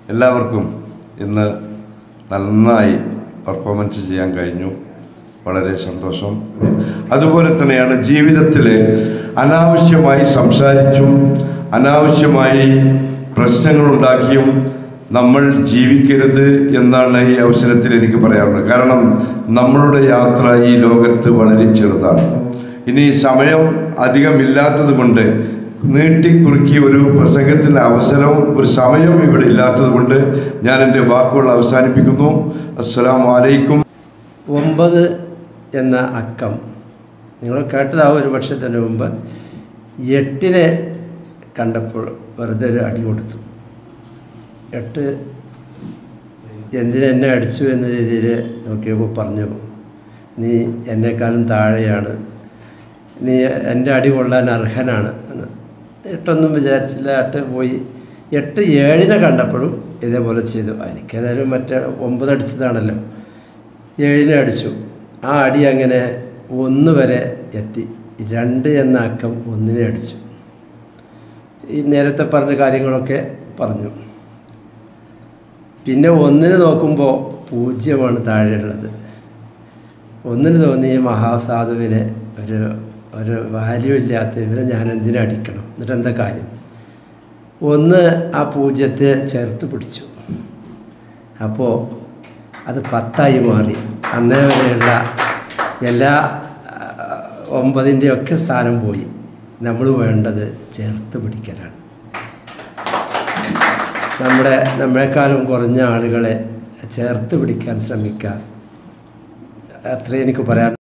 എല്ലാവർക്കും ഇന്ന് നന്നായി പെർഫോമൻസ് ചെയ്യാൻ കഴിഞ്ഞു വളരെ സന്തോഷം അതുപോലെ തന്നെയാണ് ജീവിതത്തിൽ അനാവശ്യമായി സംസാരിച്ചും അനാവശ്യമായി പ്രശ്നങ്ങളുണ്ടാക്കിയും നമ്മൾ ജീവിക്കരുത് എന്നാണ് ഈ അവസരത്തിൽ എനിക്ക് പറയാനുള്ളത് കാരണം നമ്മളുടെ യാത്ര ഈ ലോകത്ത് വളരെ ചെറുതാണ് ഇനി സമയം അധികമില്ലാത്തത് കൊണ്ട് നീട്ടിക്കുറുക്കി ഒരു പ്രസംഗത്തിൻ്റെ അവസരവും ഒരു സമയവും ഇവിടെ ഇല്ലാത്തത് കൊണ്ട് ഞാൻ എൻ്റെ വാക്കുകൾ അവസാനിപ്പിക്കുന്നു അസ്സലാം വലൈക്കും ഒമ്പത് എന്ന അക്കം നിങ്ങൾ കേട്ടതാവും ഒരു പക്ഷത്തിന് മുമ്പ് എട്ടിനെ കണ്ടപ്പോൾ വെറുതെ ഒരു അടി കൊടുത്തു എട്ട് എന്തിനെന്നെ അടിച്ചു എന്ന രീതിയിൽ നോക്കിയപ്പോൾ പറഞ്ഞു നീ എന്നെക്കാളും താഴെയാണ് നീ എൻ്റെ അടി കൊള്ളാൻ അർഹനാണ് എന്ന് എട്ടൊന്നും വിചാരിച്ചില്ല എട്ട് പോയി എട്ട് ഏഴിനെ കണ്ടപ്പോഴും ഇതേപോലെ ചെയ്തു എനിക്കേതായാലും മറ്റേ ഒമ്പത് അടിച്ചതാണല്ലോ ഏഴിനെ അടിച്ചു ആ അടി അങ്ങനെ ഒന്ന് വരെ എത്തി രണ്ട് എന്ന അക്കം ഒന്നിനെ അടിച്ചു ഈ നേരത്തെ പറഞ്ഞ കാര്യങ്ങളൊക്കെ പറഞ്ഞു പിന്നെ ഒന്നിന് നോക്കുമ്പോൾ പൂജ്യമാണ് താഴെയുള്ളത് ഒന്നിന് തോന്നി ഈ മഹാസാധുവിനെ ഒരു ഒരു വാല്യൂ ഇല്ലാത്ത ഇവരെ ഞാൻ എന്തിനു അടിക്കണം എന്നിട്ട് എന്താ കാര്യം ഒന്ന് ആ പൂജ്യത്തെ ചേർത്ത് പിടിച്ചു അപ്പോൾ അത് പത്തായി മാറി അന്നേ വരെയുള്ള എല്ലാ ഒമ്പതിൻ്റെ ഒക്കെ സ്ഥാനം പോയി നമ്മൾ വേണ്ടത് ചേർത്ത് പിടിക്കലാണ് നമ്മുടെ നമ്മളെക്കാളും കുറഞ്ഞ ആളുകളെ ചേർത്ത് പിടിക്കാൻ ശ്രമിക്കുക അത്രേ എനിക്ക് പറയാൻ